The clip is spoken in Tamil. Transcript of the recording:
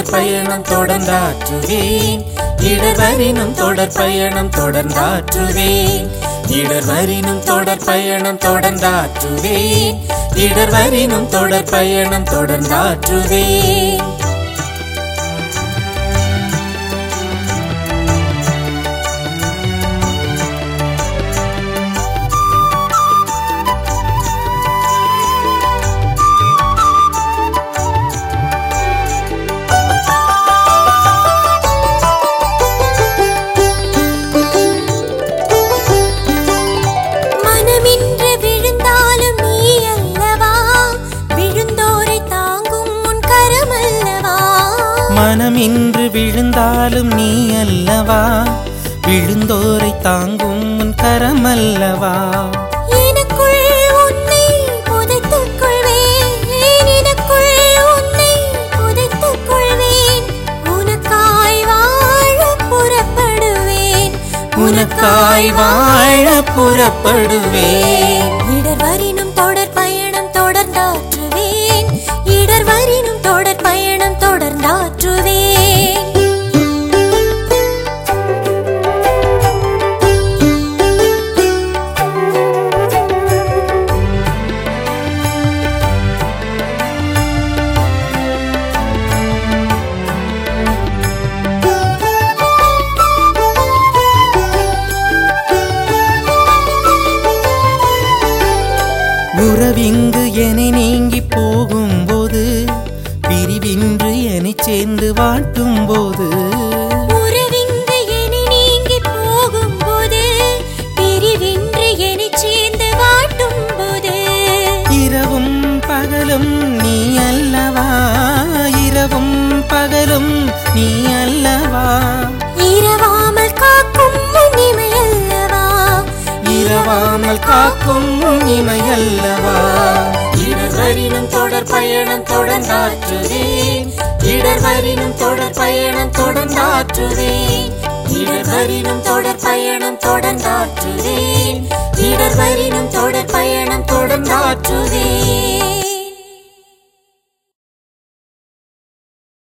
தொடர் பயணம் தொடர்ந்தாற்றுவேன் இடர்வரினும் தொடர் பயணம் தொடர்ந்தாற்றுவேன் இடர்வரினும் தொடர் பயணம் தொடர்ந்தாற்றுவேன் இடர்வரினும் தொடர் பயணம் தொடர்ந்தாற்றுவேன் மனமின்று விழுந்தாலும் நீ அல்லவா விழுந்தோரை தாங்கும் உன் கரமல்லவா மனமின்று விழுந்தாலும் நீ அல்லவா விழுந்தோரை தாங்கும் உன் கரமல்லவா எனக்குள் உன்னை புதைத்துக் கொள்வேன் எனக்குள் உன்னை புதைத்துக் கொள்வேன் உனக்காய் வாழ புறப்படுவேன் உனக்காய் வாழ புறப்படுவேன் இடர் வரினும் தொடர் பயணம் தொடர்ந்தாற்றுவேன் இடர் வரினும் தொடர் பயணம் தொடர்ந்தாற்றுவேன் உறவிங்கு என்னை நீங்கி போகும்போது பிரிவின்று என்னை சேர்ந்து வாட்டும் போது உறவிங்கு என்னை நீங்கி போகும்போது பிரிவின்று என்னைச் சேர்ந்து வாட்டும்போது இரவும் பகலும் நீ அல்லவா இரவும் பகலும் நீ அல்லவா இரவாமல் காக்கும் உன்னிமை அல்லவா இரவாமல் காக்கும் இமையல்லவா இடர்வரினும் தொடர் பயணம் தொடர்ந்தாற்றுவேன் இடர்வரினும் தொடர் பயணம் தொடர்ந்தாற்றுவேன் இடர்வரினும் தொடர் பயணம் தொடர்ந்தாற்றுவேன் இடர்வரினும் தொடர் பயணம் தொடர்ந்தாற்றுவேன்